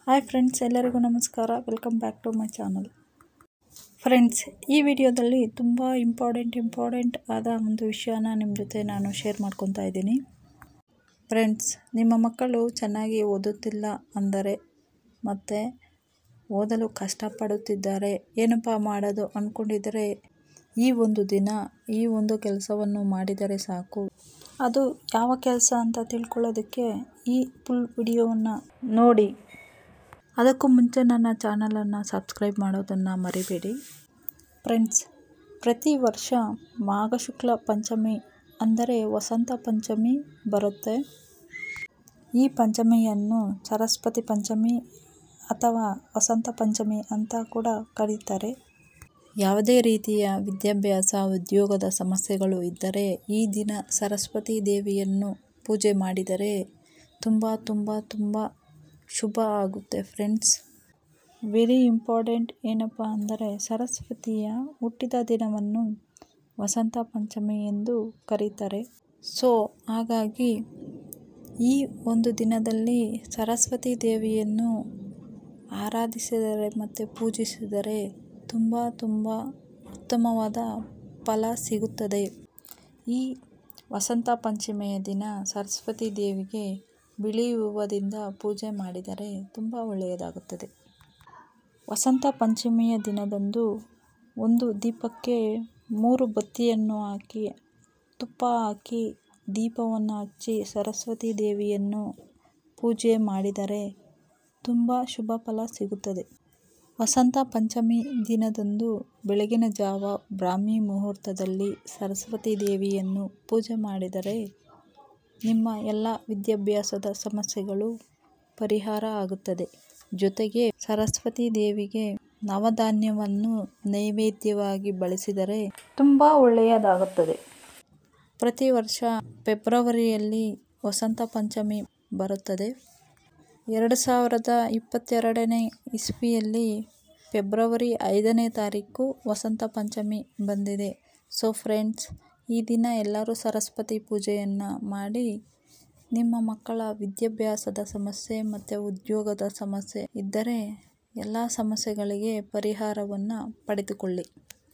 hi friends ಎಲ್ಲರಿಗೂ ನಮಸ್ಕಾರ welcome back to my channel friends ಈ ವಿಡಿಯೋದಲ್ಲಿ ತುಂಬ ಇಂಪಾರ್ಟೆಂಟ್ ಇಂಪಾರ್ಟೆಂಟ್ ಆದ ಒಂದು ವಿಷಯನ ನಿಮ್ಮ ಜೊತೆ ನಾನು ಶೇರ್ ಮಾಡ್ಕೊತಾ ಇದ್ದೀನಿ ಫ್ರೆಂಡ್ಸ್ ನಿಮ್ಮ ಮಕ್ಕಳು ಚೆನ್ನಾಗಿ ಓದುತ್ತಿಲ್ಲ ಅಂದರೆ ಮತ್ತು ಓದಲು ಕಷ್ಟಪಡುತ್ತಿದ್ದಾರೆ ಏನಪ್ಪ ಮಾಡೋದು ಅಂದ್ಕೊಂಡಿದ್ದರೆ ಈ ಒಂದು ದಿನ ಈ ಒಂದು ಕೆಲಸವನ್ನು ಮಾಡಿದರೆ ಸಾಕು ಅದು ಯಾವ ಕೆಲಸ ಅಂತ ತಿಳ್ಕೊಳ್ಳೋದಕ್ಕೆ ಈ ಫುಲ್ ವಿಡಿಯೋವನ್ನು ನೋಡಿ ಅದಕ್ಕೂ ಮುಂಚೆ ನನ್ನ ಚಾನಲನ್ನು ಸಬ್ಸ್ಕ್ರೈಬ್ ಮಾಡೋದನ್ನು ಮರಿಬೇಡಿ ಫ್ರೆಂಡ್ಸ್ ಪ್ರತಿ ವರ್ಷ ಮಾಘ ಶುಕ್ಲ ಪಂಚಮಿ ಅಂದರೆ ವಸಂತ ಪಂಚಮಿ ಬರುತ್ತೆ ಈ ಪಂಚಮಿಯನ್ನು ಸರಸ್ವತಿ ಪಂಚಮಿ ಅಥವಾ ವಸಂತ ಪಂಚಮಿ ಅಂತ ಕೂಡ ಕರೀತಾರೆ ಯಾವುದೇ ರೀತಿಯ ವಿದ್ಯಾಭ್ಯಾಸ ಉದ್ಯೋಗದ ಸಮಸ್ಯೆಗಳು ಇದ್ದರೆ ಈ ದಿನ ಸರಸ್ವತಿ ದೇವಿಯನ್ನು ಪೂಜೆ ಮಾಡಿದರೆ ತುಂಬ ತುಂಬ ತುಂಬ ಶುಭ ಆಗುತ್ತೆ ಫ್ರೆಂಡ್ಸ್ ವೆರಿ ಇಂಪಾರ್ಟೆಂಟ್ ಏನಪ್ಪ ಅಂದರೆ ಸರಸ್ವತಿಯ ಹುಟ್ಟಿದ ದಿನವನ್ನು ವಸಂತ ಪಂಚಮಿ ಎಂದು ಕರೀತಾರೆ ಸೊ ಹಾಗಾಗಿ ಈ ಒಂದು ದಿನದಲ್ಲಿ ಸರಸ್ವತಿ ದೇವಿಯನ್ನು ಆರಾಧಿಸಿದರೆ ಮತ್ತು ಪೂಜಿಸಿದರೆ ತುಂಬ ತುಂಬ ಉತ್ತಮವಾದ ಫಲ ಸಿಗುತ್ತದೆ ಈ ವಸಂತ ಪಂಚಮಿಯ ದಿನ ಸರಸ್ವತಿ ದೇವಿಗೆ ಬಿಳಿ ಹೂವದಿಂದ ಪೂಜೆ ಮಾಡಿದರೆ ತುಂಬ ಒಳ್ಳೆಯದಾಗುತ್ತದೆ ವಸಂತ ಪಂಚಮಿಯ ದಿನದಂದು ಒಂದು ದೀಪಕ್ಕೆ ಮೂರು ಬತ್ತಿಯನ್ನು ಹಾಕಿ ತುಪ್ಪ ಹಾಕಿ ದೀಪವನ್ನು ಹಚ್ಚಿ ಸರಸ್ವತಿ ದೇವಿಯನ್ನು ಪೂಜೆ ಮಾಡಿದರೆ ತುಂಬ ಶುಭ ಫಲ ಸಿಗುತ್ತದೆ ವಸಂತ ಪಂಚಮಿ ದಿನದಂದು ಬೆಳಗಿನ ಜಾವ ಬ್ರಾಹ್ಮಿ ಮುಹೂರ್ತದಲ್ಲಿ ಸರಸ್ವತಿ ದೇವಿಯನ್ನು ಪೂಜೆ ಮಾಡಿದರೆ ನಿಮ್ಮ ಎಲ್ಲ ವಿದ್ಯಾಭ್ಯಾಸದ ಸಮಸ್ಯೆಗಳು ಪರಿಹಾರ ಆಗುತ್ತದೆ ಜೊತೆಗೆ ಸರಸ್ವತಿ ದೇವಿಗೆ ನವಧಾನ್ಯವನ್ನು ನೈವೇದ್ಯವಾಗಿ ಬಳಸಿದರೆ ತುಂಬ ಒಳ್ಳೆಯದಾಗುತ್ತದೆ ಪ್ರತಿ ವರ್ಷ ಫೆಬ್ರವರಿಯಲ್ಲಿ ವಸಂತ ಪಂಚಮಿ ಬರುತ್ತದೆ ಎರಡು ಸಾವಿರದ ಇಪ್ಪತ್ತೆರಡನೇ ಇಸ್ವಿಯಲ್ಲಿ ಫೆಬ್ರವರಿ ಐದನೇ ತಾರೀಕು ವಸಂತ ಪಂಚಮಿ ಬಂದಿದೆ ಸೊ ಫ್ರೆಂಡ್ಸ್ ಈ ದಿನ ಎಲ್ಲರೂ ಸರಸ್ವತಿ ಪೂಜೆಯನ್ನು ಮಾಡಿ ನಿಮ್ಮ ಮಕ್ಕಳ ವಿದ್ಯಾಭ್ಯಾಸದ ಸಮಸ್ಯೆ ಮತ್ತು ಉದ್ಯೋಗದ ಸಮಸ್ಯೆ ಇದ್ದರೆ ಎಲ್ಲ ಸಮಸ್ಯೆಗಳಿಗೆ ಪರಿಹಾರವನ್ನು ಪಡೆದುಕೊಳ್ಳಿ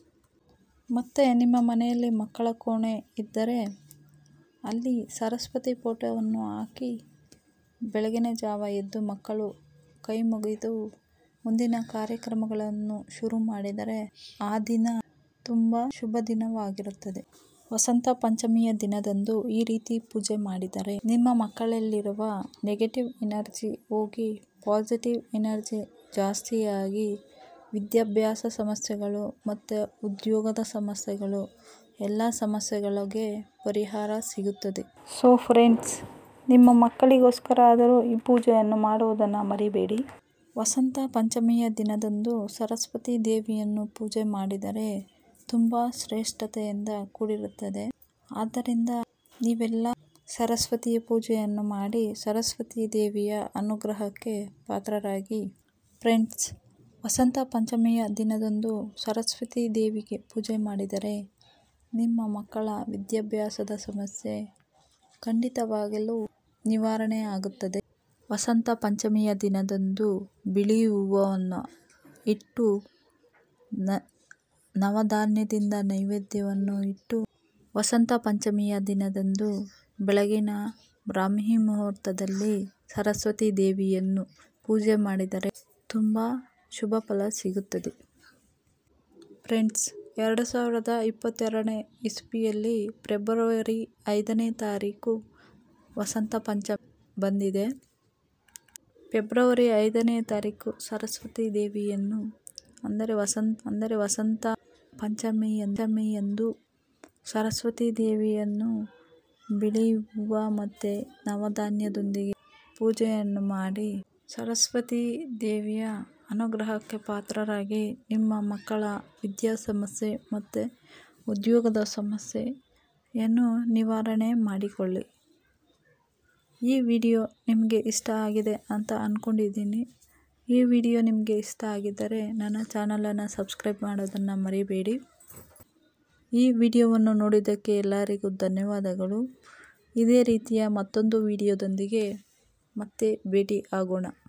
ಮತ್ತು ನಿಮ್ಮ ಮನೆಯಲ್ಲಿ ಮಕ್ಕಳ ಕೋಣೆ ಇದ್ದರೆ ಅಲ್ಲಿ ಸರಸ್ವತಿ ಫೋಟೋವನ್ನು ಹಾಕಿ ಬೆಳಗಿನ ಜಾವ ಎದ್ದು ಮಕ್ಕಳು ಕೈ ಮುಗಿದು ಮುಂದಿನ ಕಾರ್ಯಕ್ರಮಗಳನ್ನು ಶುರು ಮಾಡಿದರೆ ಆ ದಿನ ತುಂಬ ಶುಭ ದಿನವಾಗಿರುತ್ತದೆ ವಸಂತ ಪಂಚಮಿಯ ದಿನದಂದು ಈ ರೀತಿ ಪೂಜೆ ಮಾಡಿದರೆ ನಿಮ್ಮ ಮಕ್ಕಳಲ್ಲಿರುವ ನೆಗೆಟಿವ್ ಎನರ್ಜಿ ಹೋಗಿ ಪಾಸಿಟಿವ್ ಎನರ್ಜಿ ಜಾಸ್ತಿಯಾಗಿ ವಿದ್ಯಾಭ್ಯಾಸ ಸಮಸ್ಯೆಗಳು ಮತ್ತು ಉದ್ಯೋಗದ ಸಮಸ್ಯೆಗಳು ಎಲ್ಲ ಸಮಸ್ಯೆಗಳಿಗೆ ಪರಿಹಾರ ಸಿಗುತ್ತದೆ ಸೊ ಫ್ರೆಂಡ್ಸ್ ನಿಮ್ಮ ಮಕ್ಕಳಿಗೋಸ್ಕರ ಆದರೂ ಈ ಪೂಜೆಯನ್ನು ಮಾಡುವುದನ್ನು ಮರಿಬೇಡಿ ವಸಂತ ಪಂಚಮಿಯ ದಿನದಂದು ಸರಸ್ವತಿ ದೇವಿಯನ್ನು ಪೂಜೆ ಮಾಡಿದರೆ ತುಂಬ ಶ್ರೇಷ್ಠತೆಯಿಂದ ಕೂಡಿರುತ್ತದೆ ಆದ್ದರಿಂದ ನೀವೆಲ್ಲ ಸರಸ್ವತಿಯ ಪೂಜೆಯನ್ನು ಮಾಡಿ ಸರಸ್ವತಿ ದೇವಿಯ ಅನುಗ್ರಹಕ್ಕೆ ಪಾತ್ರರಾಗಿ ಫ್ರೆಂಡ್ಸ್ ವಸಂತ ಪಂಚಮಿಯ ದಿನದಂದು ಸರಸ್ವತಿ ದೇವಿಗೆ ಪೂಜೆ ಮಾಡಿದರೆ ನಿಮ್ಮ ಮಕ್ಕಳ ವಿದ್ಯಾಭ್ಯಾಸದ ಸಮಸ್ಯೆ ಖಂಡಿತವಾಗಲೂ ನಿವಾರಣೆ ಆಗುತ್ತದೆ ವಸಂತ ಪಂಚಮಿಯ ದಿನದಂದು ಬಿಳಿ ಹೂವನ್ನು ಇಟ್ಟು ನ ನವಧಾನ್ಯದಿಂದ ನೈವೇದ್ಯವನ್ನು ಇಟ್ಟು ವಸಂತ ಪಂಚಮಿಯ ದಿನದಂದು ಬೆಳಗಿನ ಬ್ರಾಹ್ಮಿ ಮುಹೂರ್ತದಲ್ಲಿ ಸರಸ್ವತಿ ದೇವಿಯನ್ನು ಪೂಜೆ ಮಾಡಿದರೆ ತುಂಬ ಶುಭ ಫಲ ಸಿಗುತ್ತದೆ ಫ್ರೆಂಡ್ಸ್ ಎರಡು ಸಾವಿರದ ಇಪ್ಪತ್ತೆರಡನೇ ಇಸ್ವಿಯಲ್ಲಿ ಫೆಬ್ರವರಿ ಐದನೇ ತಾರೀಕು ವಸಂತ ಪಂಚಮಿ ಬಂದಿದೆ ಫೆಬ್ರವರಿ ಐದನೇ ತಾರೀಕು ಸರಸ್ವತಿ ದೇವಿಯನ್ನು ಅಂದರೆ ವಸಂತ ಅಂದರೆ ವಸಂತ ಪಂಚಮಿ ಪಂಚಮಿಯಂದು ಸರಸ್ವತಿ ದೇವಿಯನ್ನು ಬಿಳಿ ಹೂವು ಮತ್ತು ನವಧಾನ್ಯದೊಂದಿಗೆ ಪೂಜೆಯನ್ನು ಮಾಡಿ ಸರಸ್ವತಿ ದೇವಿಯ ಅನುಗ್ರಹಕ್ಕೆ ಪಾತ್ರರಾಗಿ ನಿಮ್ಮ ಮಕ್ಕಳ ವಿದ್ಯಾ ಸಮಸ್ಯೆ ಮತ್ತು ಉದ್ಯೋಗದ ಸಮಸ್ಯೆಯನ್ನು ನಿವಾರಣೆ ಮಾಡಿಕೊಳ್ಳಿ ಈ ವಿಡಿಯೋ ನಿಮಗೆ ಇಷ್ಟ ಆಗಿದೆ ಅಂತ ಅಂದ್ಕೊಂಡಿದ್ದೀನಿ ಈ ವಿಡಿಯೋ ನಿಮಗೆ ಇಷ್ಟ ಆಗಿದ್ದರೆ ನನ್ನ ಚಾನಲನ್ನು ಸಬ್ಸ್ಕ್ರೈಬ್ ಮಾಡೋದನ್ನು ಮರಿಬೇಡಿ ಈ ವಿಡಿಯೋವನ್ನು ನೋಡಿದ್ದಕ್ಕೆ ಎಲ್ಲರಿಗೂ ಧನ್ಯವಾದಗಳು ಇದೇ ರೀತಿಯ ಮತ್ತೊಂದು ವಿಡಿಯೋದೊಂದಿಗೆ ಮತ್ತೆ ಭೇಟಿ ಆಗೋಣ